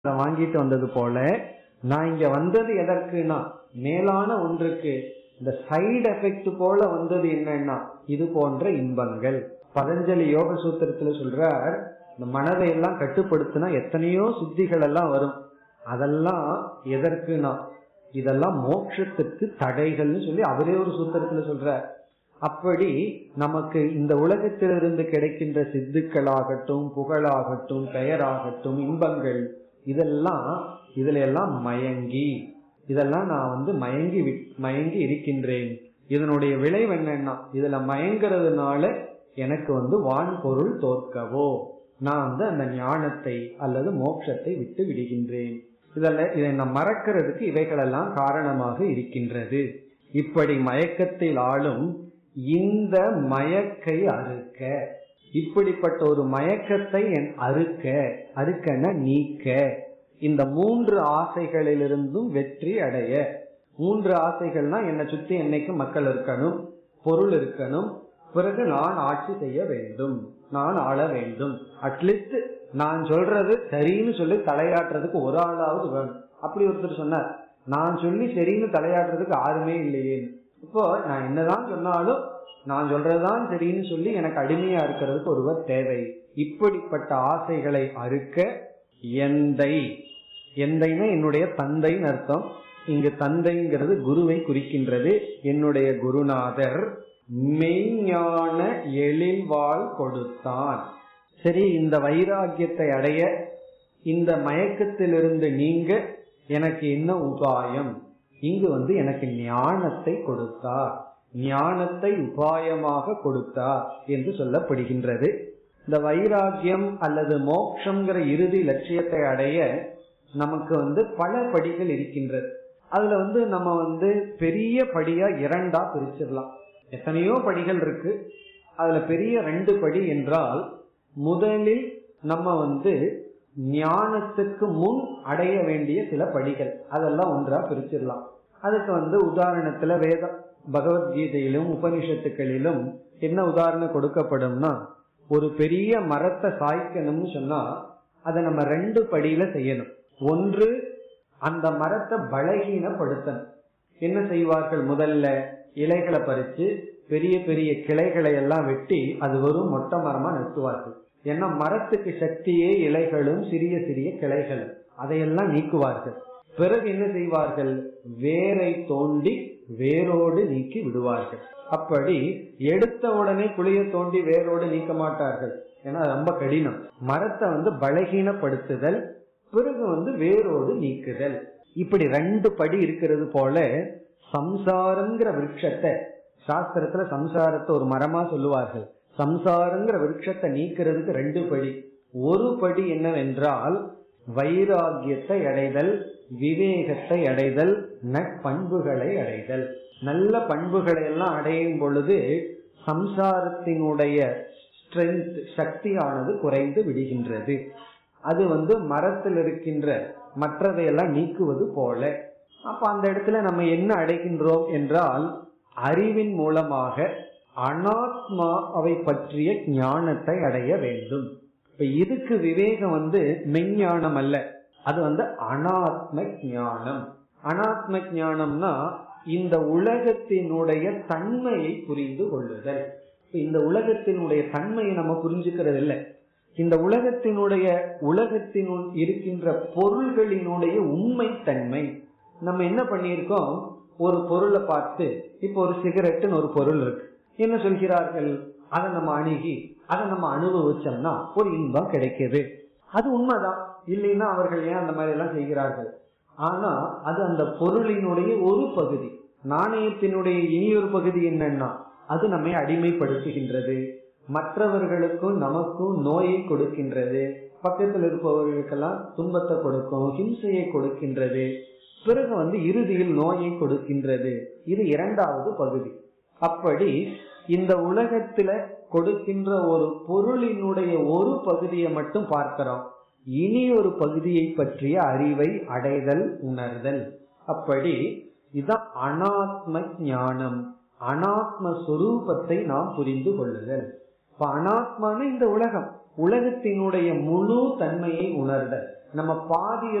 அதை வாங்கிட்டு வந்தது போல நான் இங்க வந்தது எதற்குனா மேலான ஒன்றுக்கு இந்த சைடு எஃபெக்ட் போல வந்தது என்னன்னா இது போன்ற இன்பங்கள் பதஞ்சலி யோக சூத்திரத்துல சொல்றார் இந்த மனதை எல்லாம் கட்டுப்படுத்தினா எத்தனையோ சித்திகள் எல்லாம் வரும் அதெல்லாம் எதற்குனா இதெல்லாம் மோட்சத்துக்கு தடைகள்னு சொல்லி அவரே ஒரு சூத்திரத்துல சொல்றார் அப்படி நமக்கு இந்த உலகத்திலிருந்து கிடைக்கின்ற சித்துக்களாகட்டும் புகழாகட்டும் பெயராகட்டும் இன்பங்கள் இதெல்லாம் இதுல எல்லாம் மயங்கி இதெல்லாம் நான் வந்து மயங்கி மயங்கி இருக்கின்றேன் இதனுடைய விளைவு என்னன்னா இதுல மயங்கிறதுனால எனக்கு வந்து வான் பொருள் தோற்கவோ நான் வந்து அந்த ஞானத்தை அல்லது மோட்சத்தை விட்டு விடுகின்றேன் இதெல்லாம் இதை நான் மறக்கிறதுக்கு இவைகளெல்லாம் காரணமாக இருக்கின்றது இப்படி மயக்கத்தில் ஆளும் இந்த மயக்கை அறுக்க இப்படிப்பட்ட ஒரு மயக்கத்தை என் அறுக்க அறுக்கன நீக்க இந்த மூன்று ஆசைகளிலிருந்தும் வெற்றி அடைய மூன்று ஆசைகள்னா என்னை சுத்தி என்னைக்கு மக்கள் இருக்கணும் பொருள் இருக்கணும் பிறகு நான் ஆட்சி செய்ய வேண்டும் நான் ஆள வேண்டும் அட்லீஸ்ட் நான் சொல்றது சரின்னு சொல்லி தலையாட்டுறதுக்கு ஒரு ஆளாவது வேணும் அப்படி ஒருத்தர் சொன்னார் நான் சொல்லி சரின்னு தலையாட்டுறதுக்கு யாருமே இல்லையே இப்போ நான் என்னதான் சொன்னாலும் நான் சொல்றதுதான் சரின்னு சொல்லி எனக்கு அடிமையா இருக்கிறதுக்கு ஒருவர் தேவை இப்படிப்பட்ட ஆசைகளை அறுக்க எந்தை எந்தைன்னா என்னுடைய தந்தைன்னு அர்த்தம் இங்கு தந்தைங்கிறது குருவை குறிக்கின்றது என்னுடைய குருநாதர் மெய்ஞான எழில்வாள் கொடுத்தான் சரி இந்த வைராகியத்தை அடைய இந்த மயக்கத்திலிருந்து நீங்க எனக்கு என்ன உபாயம் இங்கு வந்து எனக்கு ஞானத்தை கொடுத்தார் ஞானத்தை உபாயமாக கொடுத்தார் என்று சொல்லப்படுகின்றது இந்த வைராகியம் அல்லது மோக்ஷங்கிற இறுதி லட்சியத்தை அடைய நமக்கு வந்து பல படிகள் இருக்கின்றது அதுல வந்து நம்ம வந்து பெரிய படியா இரண்டா பிரிச்சிடலாம் எத்தனையோ படிகள் இருக்கு அதுல பெரிய ரெண்டு படி என்றால் முதலில் நம்ம வந்து ஞானத்துக்கு முன் அடைய வேண்டிய சில படிகள் அதெல்லாம் ஒன்றா பிரிச்சிடலாம் அதுக்கு வந்து உதாரணத்துல வேதம் பகவத்கீதையிலும் உபனிஷத்துக்களிலும் என்ன உதாரணம் கொடுக்கப்படும்னா ஒரு பெரிய மரத்தை சாய்க்கணும்னு சொன்னா அதை நம்ம ரெண்டு படியில செய்யணும் ஒன்று அந்த மரத்தை பலகீனப்படுத்தணும் என்ன செய்வார்கள் முதல்ல இலைகளை பறிச்சு பெரிய பெரிய கிளைகளை எல்லாம் வெட்டி அது வெறும் மொட்டை மரமா நிறுத்துவார்கள் ஏன்னா மரத்துக்கு சக்தியே இலைகளும் சிறிய சிறிய கிளைகளும் அதையெல்லாம் நீக்குவார்கள் பிறகு என்ன செய்வார்கள் வேரை தோண்டி வேரோடு நீக்கி விடுவார்கள் அப்படி எடுத்த உடனே குழிய தோண்டி வேரோடு நீக்க மாட்டார்கள் ஏன்னா ரொம்ப கடினம் மரத்தை வந்து பலகீனப்படுத்துதல் பிறகு வந்து வேரோடு நீக்குதல் இப்படி ரெண்டு படி இருக்கிறது போல சம்சாரங்கிற விருட்சத்தை சாஸ்திரத்துல சம்சாரத்தை ஒரு மரமா சொல்லுவார்கள் சம்சாரங்கிற விருட்சத்தை நீக்கிறதுக்கு ரெண்டு படி ஒரு படி என்னவென்றால் வைராகியத்தை அடைதல் விவேகத்தை அடைதல் நட்பண்புகளை அடைதல் நல்ல பண்புகளை எல்லாம் அடையும் பொழுது சம்சாரத்தினுடைய ஸ்ட்ரென்த் சக்தியானது குறைந்து விடுகின்றது அது வந்து மரத்தில் இருக்கின்ற மற்றதையெல்லாம் நீக்குவது போல அப்ப அந்த இடத்துல நம்ம என்ன அடைகின்றோம் என்றால் அறிவின் மூலமாக அனாத்மாவை பற்றிய ஞானத்தை அடைய வேண்டும் இப்ப இதுக்கு விவேகம் வந்து மெஞ்ஞானம் அல்ல அது வந்து அனாத்ம ஞானம் அனாத்ம ஞானம்னா இந்த உலகத்தினுடைய தன்மையை புரிந்து கொள்ளுதல் இந்த உலகத்தினுடைய தன்மையை நம்ம புரிஞ்சுக்கிறது இல்லை இந்த உலகத்தினுடைய உலகத்தினுள் இருக்கின்ற பொருள்களினுடைய உண்மை தன்மை நம்ம என்ன பண்ணியிருக்கோம் ஒரு பொருளை பார்த்து இப்போ ஒரு சிகரெட்டுன்னு ஒரு பொருள் இருக்கு என்ன சொல்கிறார்கள் அதை நம்ம அணுகி அதை நம்ம அனுபவிச்சோம்னா ஒரு இன்பம் கிடைக்குது அது உண்மைதான் இல்லைன்னா அவர்கள் ஏன் அந்த மாதிரி எல்லாம் செய்கிறார்கள் ஆனா அது அந்த பொருளினுடைய ஒரு பகுதி நாணயத்தினுடைய இனியொரு பகுதி என்னன்னா அது நம்மை அடிமைப்படுத்துகின்றது மற்றவர்களுக்கும் நமக்கும் நோயை கொடுக்கின்றது பக்கத்தில் இருப்பவர்களுக்கெல்லாம் துன்பத்தை கொடுக்கும் ஹிம்சையை கொடுக்கின்றது பிறகு வந்து இறுதியில் நோயை கொடுக்கின்றது இது இரண்டாவது பகுதி அப்படி இந்த உலகத்துல கொடுக்கின்ற ஒரு பொருளினுடைய ஒரு பகுதியை மட்டும் பார்க்கிறோம் இனி ஒரு பகுதியை பற்றிய அறிவை அடைதல் உணர்தல் அப்படி இதான் அனாத்ம ஞானம் அனாத்ம சொரூபத்தை நாம் புரிந்து கொள்ளுதல் இப்ப அனாத்மான இந்த உலகம் உலகத்தினுடைய முழு தன்மையை உணர்தல் நம்ம பாதி